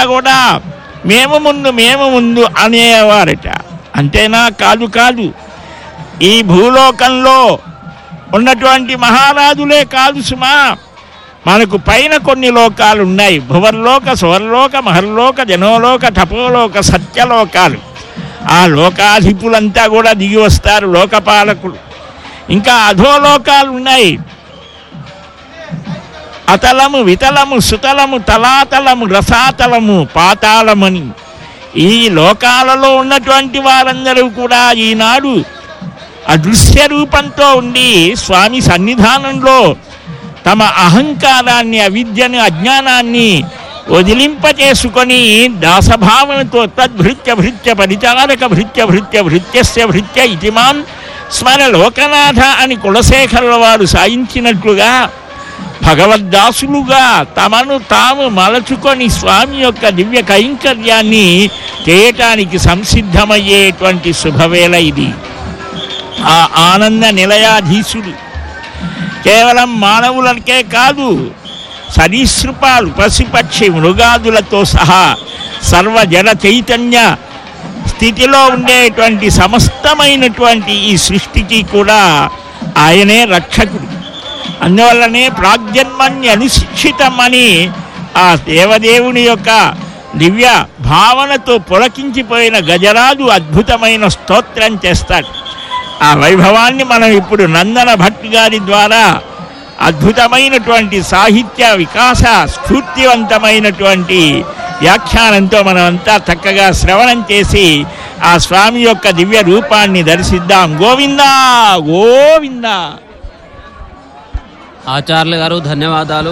కూడా మేము ముందు మేము ముందు అనేవారట అంతేనా కాదు కాదు ఈ భూలోకంలో ఉన్నటువంటి మహారాజులే కాదు సుమా మనకు పైన కొన్ని లోకాలు ఉన్నాయి భువర్లోక సువర్లోక మహర్లోక జనోలోక తపోలోక సత్యలోకాలు ఆ లోకాధిపులంతా కూడా దిగి వస్తారు లోకపాలకులు ఇంకా అధోలోకాలు ఉన్నాయి అతలము వితలము సుతలము తలాతలము రసాతలము పాతాళమని ఈ లోకాలలో ఉన్నటువంటి వారందరూ కూడా ఈనాడు అదృశ్య రూపంతో ఉండి స్వామి సన్నిధానంలో తమ అహంకారాన్ని అవిద్యను అజ్ఞానాన్ని వదిలింపచేసుకొని దాసభావనతో తద్భృత్య భృత్య పరిచారక భృత్య భృత్య భృత్యస్య భృత్య ఇతిమాం స్మర లోకనాథ అని కులశేఖరుల వారు సాయించినట్లుగా భగవద్దాసులుగా తమను తాము మలచుకొని స్వామి యొక్క దివ్య కైంకర్యాన్ని చేయటానికి సంసిద్ధమయ్యేటువంటి శుభవేళ ఇది ఆ ఆనంద నిలయాధీశుడు కేవలం మానవులకే కాదు సరీసృపాలు పశుపక్షి మృగాదులతో సహా సర్వ జడ చైతన్య స్థితిలో ఉండేటువంటి సమస్తమైనటువంటి ఈ సృష్టికి కూడా ఆయనే రక్షకుడు అందువల్లనే ప్రాగ్జన్మన్య అనుశిక్షితమని ఆ దేవదేవుని యొక్క దివ్య భావనతో పులకించిపోయిన గజరాజు అద్భుతమైన స్తోత్రం చేస్తాడు ఆ వైభవాన్ని మనం ఇప్పుడు నందన భట్ గారి ద్వారా అద్భుతమైనటువంటి సాహిత్య వికాస స్ఫూర్తివంతమైనటువంటి వ్యాఖ్యానంతో మనం అంతా చక్కగా శ్రవణం చేసి ఆ స్వామి యొక్క దివ్య రూపాన్ని దర్శిద్దాం గోవిందా గోవిందా ఆచార్యులు గారు ధన్యవాదాలు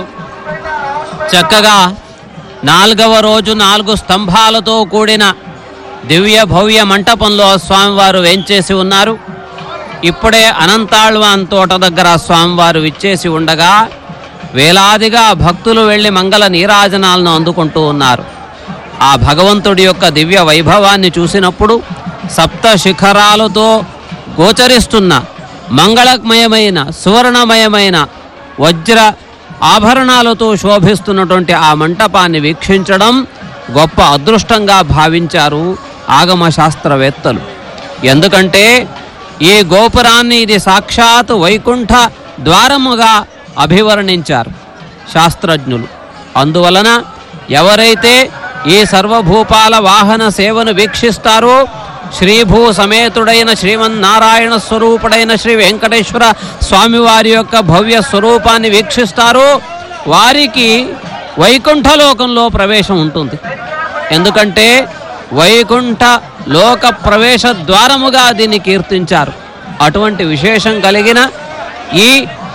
చక్కగా నాలుగవ రోజు నాలుగు స్తంభాలతో కూడిన దివ్య భవ్య మంటపంలో స్వామివారు వేంచేసి ఉన్నారు ఇప్పుడే అనంతాళ్వాన్ తోట దగ్గర స్వామివారు విచ్చేసి ఉండగా వేలాదిగా భక్తులు వెళ్ళి మంగళ నీరాజనాలను అందుకుంటూ ఉన్నారు ఆ భగవంతుడి యొక్క దివ్య వైభవాన్ని చూసినప్పుడు సప్త శిఖరాలతో గోచరిస్తున్న మంగళమయమైన సువర్ణమయమైన వజ్ర ఆభరణాలతో శోభిస్తున్నటువంటి ఆ మంటపాన్ని వీక్షించడం గొప్ప అదృష్టంగా భావించారు ఆగమ శాస్త్రవేత్తలు ఎందుకంటే ఈ గోపురాన్ని ఇది సాక్షాత్ వైకుంఠ ద్వారముగా అభివర్ణించారు శాస్త్రజ్ఞులు అందువలన ఎవరైతే ఈ సర్వభూపాల వాహన సేవను వీక్షిస్తారో శ్రీభూ సమేతుడైన శ్రీమన్నారాయణ స్వరూపుడైన శ్రీ వెంకటేశ్వర స్వామివారి యొక్క భవ్య స్వరూపాన్ని వీక్షిస్తారో వారికి వైకుంఠలోకంలో ప్రవేశం ఉంటుంది ఎందుకంటే వైకుంఠ లోక ప్రవేశ ద్వారముగా దీన్ని కీర్తించారు అటువంటి విశేషం కలిగిన ఈ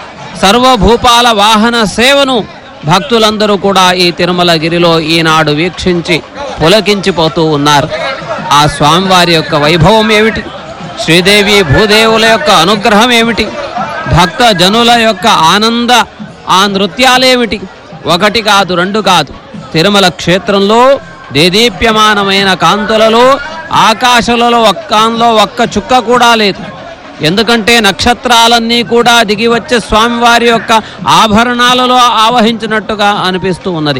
సర్వభూపాల వాహన సేవను భక్తులందరూ కూడా ఈ తిరుమలగిరిలో ఈనాడు వీక్షించి పులకించిపోతూ ఉన్నారు ఆ స్వామివారి యొక్క వైభవం ఏమిటి శ్రీదేవి భూదేవుల యొక్క అనుగ్రహం ఏమిటి భక్త జనుల యొక్క ఆనంద ఆ నృత్యాలేమిటి ఒకటి కాదు రెండు కాదు తిరుమల క్షేత్రంలో దేదీప్యమానమైన కాంతులలో ఆకాశలలో ఒక్కాన్లో ఒక్క చుక్క కూడా లేదు ఎందుకంటే నక్షత్రాలన్నీ కూడా దిగి వచ్చే స్వామివారి యొక్క ఆభరణాలలో ఆవహించినట్టుగా అనిపిస్తూ ఉన్నది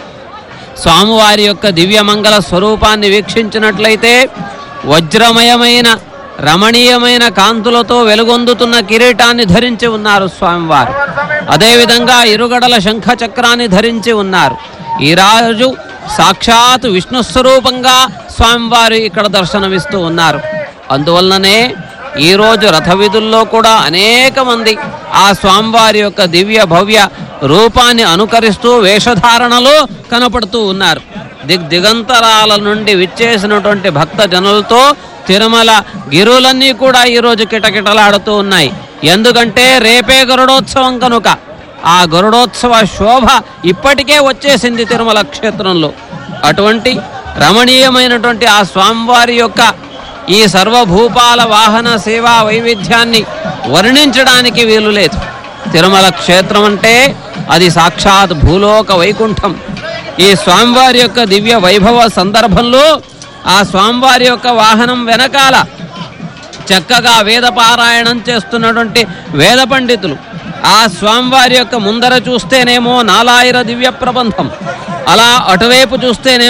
స్వామివారి యొక్క దివ్యమంగళ స్వరూపాన్ని వీక్షించినట్లయితే వజ్రమయమైన రమణీయమైన కాంతులతో వెలుగొందుతున్న కిరీటాన్ని ధరించి ఉన్నారు స్వామివారు అదేవిధంగా ఇరుగడల శంఖ చక్రాన్ని ధరించి ఉన్నారు ఈ రాజు సాక్షాత్ విష్ణు స్వరూపంగా స్వామివారు ఇక్కడ దర్శనమిస్తూ ఉన్నారు అందువలననే ఈరోజు రథ వీధుల్లో కూడా అనేక మంది ఆ స్వామివారి యొక్క దివ్య భవ్య రూపాన్ని అనుకరిస్తూ వేషధారణలో కనపడుతూ ఉన్నారు దిగ్ దిగంతరాల నుండి విచ్చేసినటువంటి భక్త జనులతో తిరుమల గిరులన్నీ కూడా ఈరోజు కిటకిటలాడుతూ ఉన్నాయి ఎందుకంటే రేపే గరుడోత్సవం కనుక ఆ గరుడోత్సవ శోభ ఇప్పటికే వచ్చేసింది తిరుమల క్షేత్రంలో అటువంటి రమణీయమైనటువంటి ఆ స్వామివారి యొక్క ఈ సర్వభూపాల వాహన సేవా వైవిధ్యాన్ని వర్ణించడానికి వీలు లేదు తిరుమల క్షేత్రం అంటే అది సాక్షాత్ భూలోక వైకుంఠం ఈ స్వామివారి యొక్క దివ్య వైభవ సందర్భంలో ఆ స్వామివారి యొక్క వాహనం వెనకాల చక్కగా వేద పారాయణం చేస్తున్నటువంటి వేద పండితులు ఆ స్వామివారి యొక్క ముందర చూస్తేనేమో నాలాయిర దివ్య ప్రబంధం అలా అటువైపు చూస్తేనేమో